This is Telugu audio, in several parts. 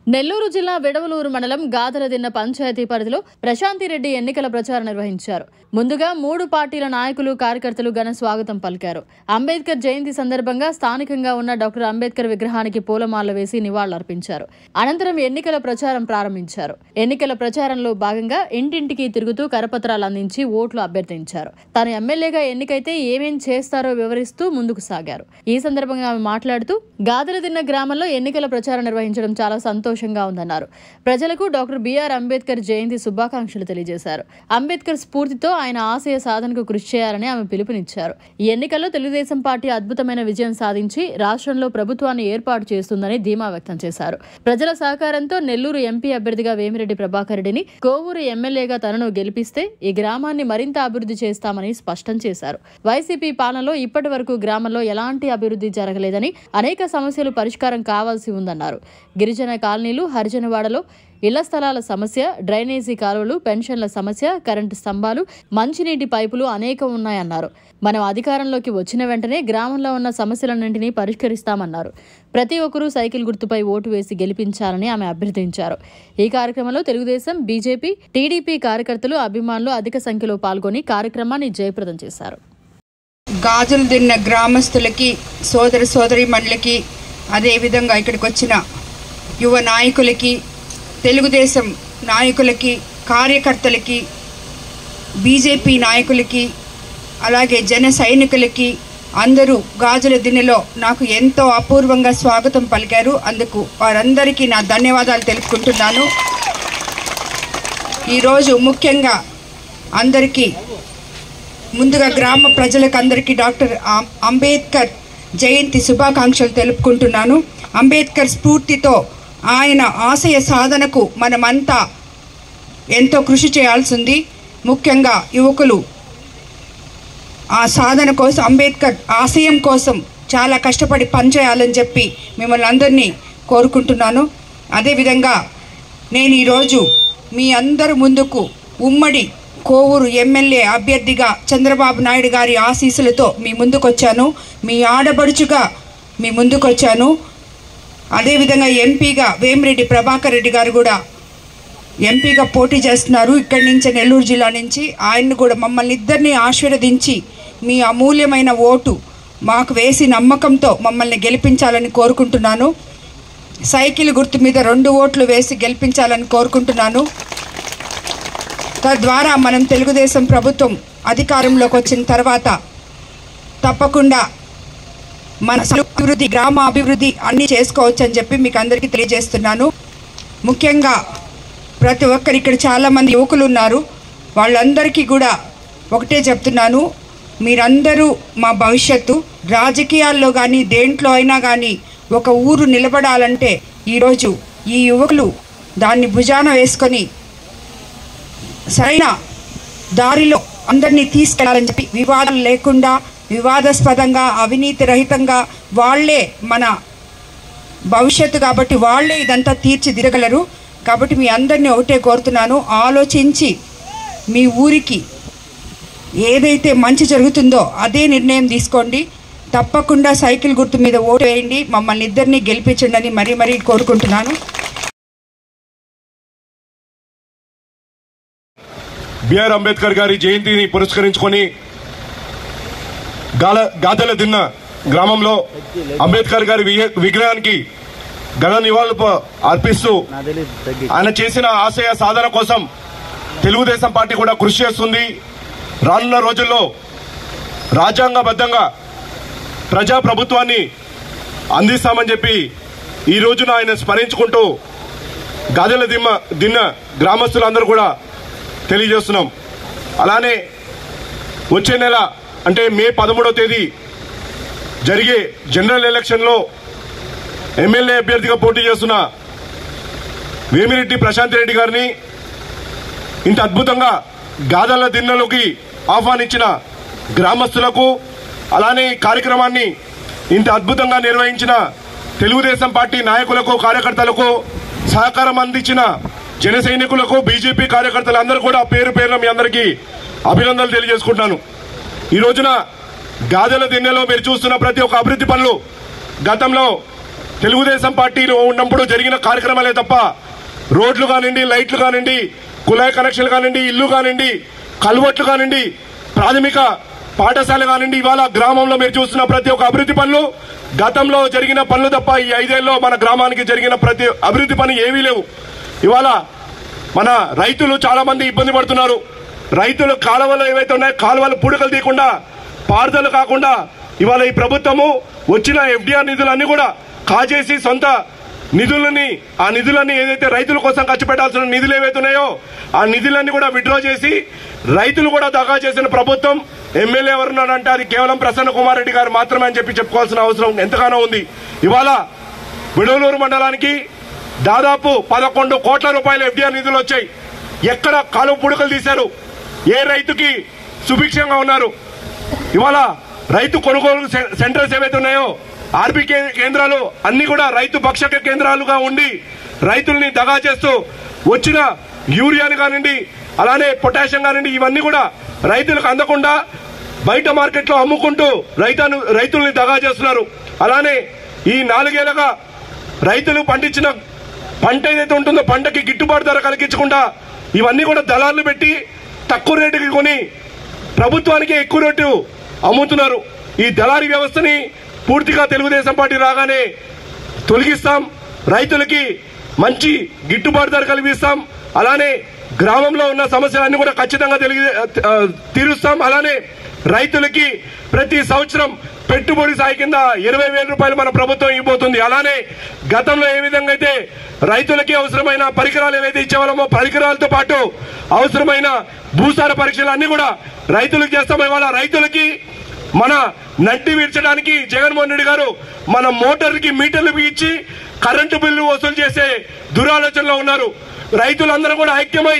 నెల్లూరు జిల్లా విడవలూరు మండలం గాదరదిన్న పంచాయతీ పరిధిలో ప్రశాంతిరెడ్డి ఎన్నికల ప్రచారం నిర్వహించారు ముందుగా మూడు పార్టీల నాయకులు కార్యకర్తలు ఘన స్వాగతం పలికారు అంబేద్కర్ జయంతి సందర్భంగా స్థానికంగా ఉన్న డాక్టర్ అంబేద్కర్ విగ్రహానికి పూలమాల వేసి నివాళులర్పించారు అనంతరం ఎన్నికల ప్రచారం ప్రారంభించారు ఎన్నికల ప్రచారంలో భాగంగా ఇంటింటికి తిరుగుతూ కరపత్రాలు అందించి ఓట్లు అభ్యర్థించారు తాను ఎమ్మెల్యేగా ఎన్నికైతే ఏమేం చేస్తారో వివరిస్తూ ముందుకు సాగారు ఈ సందర్భంగా ఆమె మాట్లాడుతూ గాదరదిన్న గ్రామంలో ఎన్నికల ప్రచారం నిర్వహించడం చాలా సంతోషంగా ఉందన్నారు ప్రజలకు డాక్టర్ బిఆర్ అంబేద్కర్ జయంతి శుభాకాంక్షలు తెలియజేశారు అంబేద్కర్ స్ఫూర్తితో ఆయన ఆశయ సాధనకు కృషి చేయాలని ఆమె పిలుపునిచ్చారు ఈ ఎన్నికల్లో తెలుగుదేశం పార్టీ అద్భుతమైన విజయం సాధించి రాష్ట్రంలో ప్రభుత్వాన్ని ఏర్పాటు చేస్తుందని ధీమా వ్యక్తం చేశారు ప్రజల సహకారంతో నెల్లూరు ఎంపీ అభ్యర్థిగా వేమిరెడ్డి ప్రభాకర్ రెడ్డిని కోవూరు ఎమ్మెల్యేగా తనను గెలిపిస్తే ఈ గ్రామాన్ని మరింత అభివృద్ధి చేస్తామని స్పష్టం చేశారు వైసీపీ పాలనలో ఇప్పటి వరకు గ్రామంలో ఎలాంటి అభివృద్ధి జరగలేదని అనేక సమస్యలు పరిష్కారం కావాల్సి ఉందన్నారు గిరిజన కాలనీలు హరిజనవాడలో ఇళ్ల స్థలాల సమస్య డ్రైనేజీ కాలువలు పెన్షన్ల సమస్య కరెంటు స్తంభాలు మంచినీటి పైపులు అనేకం ఉన్నాయన్నారు మనం అధికారంలోకి వచ్చిన వెంటనే గ్రామంలో ఉన్న సమస్యలన్నింటినీ పరిష్కరిస్తామన్నారు ప్రతి ఒక్కరూ సైకిల్ గుర్తుపై ఓటు వేసి గెలిపించాలని ఆమె అభ్యర్థించారు ఈ కార్యక్రమంలో తెలుగుదేశం బీజేపీ టీడీపీ కార్యకర్తలు అభిమానులు అధిక సంఖ్యలో పాల్గొని కార్యక్రమాన్ని జయప్రదం చేశారు గాజులు తిన్న గ్రామస్తులకి సోదర సోదరి మండలికి అదేవిధంగా ఇక్కడికి వచ్చిన యువ నాయకులకి తెలుగుదేశం నాయకులకి కార్యకర్తలకి బీజేపీ నాయకులకి అలాగే జన సైనికులకి అందరూ గాజుల దిన్నెలో నాకు ఎంతో అపూర్వంగా స్వాగతం పలికారు అందుకు వారందరికీ నా ధన్యవాదాలు తెలుపుకుంటున్నాను ఈరోజు ముఖ్యంగా అందరికీ ముందుగా గ్రామ ప్రజలకు అందరికీ డాక్టర్ అం- అంబేద్కర్ జయంతి శుభాకాంక్షలు తెలుపుకుంటున్నాను అంబేద్కర్ స్ఫూర్తితో ఆయన ఆశయ సాధనకు మనమంతా ఎంతో కృషి చేయాల్సి ఉంది ముఖ్యంగా యువకులు ఆ సాధన కోసం అంబేద్కర్ ఆశయం కోసం చాలా కష్టపడి పనిచేయాలని చెప్పి మిమ్మల్ని అందరినీ కోరుకుంటున్నాను అదేవిధంగా నేను ఈరోజు మీ అందరి ముందుకు ఉమ్మడి కోవూరు ఎమ్మెల్యే అభ్యర్థిగా చంద్రబాబు నాయుడు గారి ఆశీస్సులతో మీ ముందుకొచ్చాను మీ ఆడబడుచుగా మీ ముందుకొచ్చాను అదేవిధంగా ఎంపీగా వేమిరెడ్డి ప్రభాకర్ రెడ్డి గారు కూడా ఎంపీగా పోటీ చేస్తున్నారు ఇక్కడి నుంచి నెల్లూరు జిల్లా నుంచి ఆయన్ని కూడా మమ్మల్ని ఇద్దరిని ఆశీర్వదించి మీ అమూల్యమైన ఓటు మాకు వేసి నమ్మకంతో మమ్మల్ని గెలిపించాలని కోరుకుంటున్నాను సైకిల్ గుర్తు మీద రెండు ఓట్లు వేసి గెలిపించాలని కోరుకుంటున్నాను తద్వారా మనం తెలుగుదేశం ప్రభుత్వం అధికారంలోకి వచ్చిన తర్వాత తప్పకుండా మన అభివృద్ధి గ్రామ అభివృద్ధి అన్నీ చేసుకోవచ్చు అని చెప్పి మీకు అందరికీ తెలియజేస్తున్నాను ముఖ్యంగా ప్రతి ఒక్కరు ఇక్కడ చాలామంది యువకులు ఉన్నారు వాళ్ళందరికీ కూడా ఒకటే చెప్తున్నాను మీరందరూ మా భవిష్యత్తు రాజకీయాల్లో కానీ దేంట్లో అయినా కానీ ఒక ఊరు నిలబడాలంటే ఈరోజు ఈ యువకులు దాన్ని భుజాన వేసుకొని సరైన దారిలో అందరినీ తీసుకెళ్లాలని చెప్పి వివాదం లేకుండా వివాదాస్పదంగా అవినీతి రహితంగా వాళ్ళే మన భవిష్యత్తు కాబట్టి వాళ్ళే ఇదంతా తీర్చిదిరగలరు కాబట్టి మీ అందరినీ ఒకటే కోరుతున్నాను ఆలోచించి మీ ఊరికి ఏదైతే మంచి జరుగుతుందో అదే నిర్ణయం తీసుకోండి తప్పకుండా సైకిల్ గుర్తు మీద ఓటు వేయండి మమ్మల్ని ఇద్దరిని గెలిపించండి అని మరీ మరీ కోరుకుంటున్నాను బిఆర్ అంబేద్కర్ గారి జయంతిని పురస్కరించుకొని గాల గాదెల దిన్న గ్రామంలో అంబేద్కర్ గారి విగ్ర- విగ్రహానికి ఘన నివాళులు ప- అర్పిస్తూ ఆయన చేసిన ఆశయ సాధన కోసం తెలుగుదేశం పార్టీ కూడా కృషి చేస్తుంది రానున్న రోజుల్లో రాజ్యాంగబద్ధంగా ప్రజా ప్రభుత్వాన్ని అందిస్తామని చెప్పి ఈ రోజున ఆయన స్మరించుకుంటూ గాదెల దిమ్మ దిన్న గ్రామస్తులందరూ కూడా తెలియజేస్తున్నాం అలానే వచ్చే నెల అంటే మే పదమూడవ తేదీ జరిగే జనరల్ ఎలక్షన్లో ఎమ్మెల్యే అభ్యర్థిగా పోటీ చేస్తున్న వేమిరెడ్డి ప్రశాంత్ రెడ్డి గారిని ఇంత అద్భుతంగా గాదల దిన్నెలోకి ఆహ్వానించిన గ్రామస్తులకు అలానే ఈ కార్యక్రమాన్ని ఇంత అద్భుతంగా నిర్వహించిన తెలుగుదేశం పార్టీ నాయకులకు కార్యకర్తలకు సహకారం అందించిన జన సైనికులకు బీజేపీ కార్యకర్తలందరూ కూడా పేరు పేరున మీ అందరికీ అభినందనలు తెలియజేసుకుంటున్నాను ఈ రోజున గాదెల దిన్నెలో మీరు చూస్తున్న ప్రతి ఒక్క అభివృద్ధి పనులు గతంలో తెలుగుదేశం పార్టీలో ఉన్నప్పుడు జరిగిన కార్యక్రమాలే తప్ప రోడ్లు కానివ్వండి లైట్లు కానివ్వండి కుళాయి కనెక్షన్లు కానివ్వండి ఇల్లు కానివ్వండి కల్వట్లు కానివ్వండి ప్రాథమిక పాఠశాల కానివ్వండి ఇవాళ గ్రామంలో మీరు చూస్తున్న ప్రతి ఒక్క అభివృద్ధి పనులు గతంలో జరిగిన పనులు తప్ప ఈ ఐదేళ్లలో మన గ్రామానికి జరిగిన ప్రతి అభివృద్ధి పని ఏమీ లేవు ఇవాళ మన రైతులు చాలా మంది ఇబ్బంది పడుతున్నారు రైతులు కాలువలు ఏవైతే ఉన్నాయో కాలువలు పూడికలు తీయకుండా పారుదల కాకుండా ఇవాళ ఈ ప్రభుత్వము వచ్చిన ఎఫ్డిఆర్ నిధులన్నీ కూడా కాజేసి సొంత నిధులని ఆ నిధులన్నీ ఏదైతే రైతుల కోసం ఖర్చు పెట్టాల్సిన నిధులు ఏవైతే ఉన్నాయో ఆ నిధులన్నీ కూడా విడ్డ్రా చేసి రైతులు కూడా దగా చేసిన ప్రభుత్వం ఎమ్మెల్యే ఎవరున్నారంటే అది కేవలం ప్రసన్న కుమార్ రెడ్డి గారు మాత్రమే అని చెప్పి చెప్పుకోవాల్సిన అవసరం ఎంతగానో ఉంది ఇవాళ విడవలూరు మండలానికి దాదాపు పదకొండు కోట్ల రూపాయల ఎఫ్డీఆర్ నిధులు వచ్చాయి ఎక్కడ కాలువ పుడకలు తీశారు ఏ రైతుకి సుభిక్షంగా ఉన్నారు ఇవాళ రైతు కొనుగోలు సె- సెంటర్స్ ఏవైతే ఉన్నాయో ఆర్బీ కే- కేంద్రాలు అన్ని కూడా రైతు భక్షక కేంద్రాలుగా ఉండి రైతుల్ని దగా చేస్తూ వచ్చిన యూరియాని కానివ్వండి అలానే పొటాషియం కానివ్వండి ఇవన్నీ కూడా రైతులకు అందకుండా బయట మార్కెట్లో అమ్ముకుంటూ రైతాను రైతుల్ని దగా చేస్తున్నారు అలానే ఈ నాలుగేళ్లుగా రైతులు పండించిన పంట ఏదైతే ఉంటుందో పంటకి గిట్టుబాటు ధర కలిగించకుండా ఇవన్నీ కూడా దళాలు పెట్టి తక్కువ రేటుకి కొని ప్రభుత్వానికి ఎక్కువ రేటు అమ్ముతున్నారు ఈ దళారీ వ్యవస్థని పూర్తిగా తెలుగుదేశం పార్టీ రాగానే తొలగిస్తాం రైతులకి మంచి గిట్టుబాటు ధర కలిగిస్తాం అలానే గ్రామంలో ఉన్న సమస్యలన్నీ కూడా ఖచ్చితంగా తెలియ ఆ, తీరుస్తాం అలానే రైతులకి ప్రతి సంవత్సరం పెట్టుబడి సాయి కింద ఇరవై వేల రూపాయలు మన ప్రభుత్వం ఇవ్వబోతుంది అలానే గతంలో ఏ విధంగా అయితే రైతులకి అవసరమైన పరికరాలు ఏవైతే ఇచ్చేవాళ్ళమో పరికరాలతో పాటు అవసరమైన భూసార పరీక్షలు అన్ని కూడా రైతులకు చేస్తాం ఇవాళ రైతులకి మన నడ్డి విర్చడానికి జగన్మోహన్ రెడ్డి గారు మన మోటార్కి మీటర్లు బిగించి కరెంటు బిల్లు వసూలు చేసే దురాలోచనలో ఉన్నారు రైతులందరూ కూడా ఐక్యమై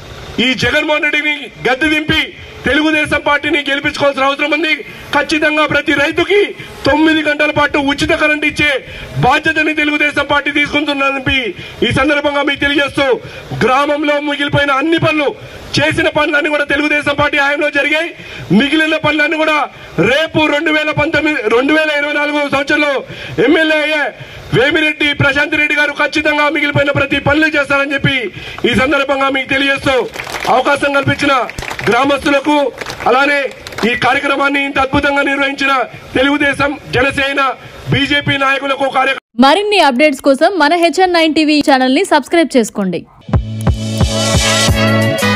ఈ జగన్మోహన్ రెడ్డిని గద్దె దింపి తెలుగుదేశం పార్టీని గెలిపించుకోవాల్సిన అవసరం ఉంది ఖచ్చితంగా ప్రతి రైతుకి తొమ్మిది గంటల పాటు ఉచిత కరెంట్ ఇచ్చే బాధ్యతని తెలుగుదేశం పార్టీ తీసుకుంటుందని ఈ సందర్భంగా మీకు తెలియజేస్తూ గ్రామంలో మిగిలిపోయిన అన్ని పనులు చేసిన పనులన్నీ కూడా తెలుగుదేశం పార్టీ హయాంలో జరిగాయి మిగిలిన పనులన్నీ కూడా రేపు రెండు వేల పంతొమ్మిది రెండు వేల ఇరవై నాలుగు సంవత్సరంలో ఎమ్మెల్యే అయ్యే వేమిరెడ్డి ప్రశాంత్ రెడ్డి గారు ఖచ్చితంగా మిగిలిపోయిన ప్రతి పనులు చేస్తారని చెప్పి ఈ సందర్భంగా మీకు తెలియజేస్తూ అవకాశం కల్పించిన గ్రామస్తులకు అలానే ఈ కార్యక్రమాన్ని ఇంత అద్భుతంగా నిర్వహించిన తెలుగుదేశం జనసేన బీజేపీ నాయకులకు కార్య మరిన్ని అప్డేట్స్ కోసం మన హెచ్ఎన్ నైన్ టీవీ ఛానల్ ని సబ్స్క్రైబ్ చేసుకోండి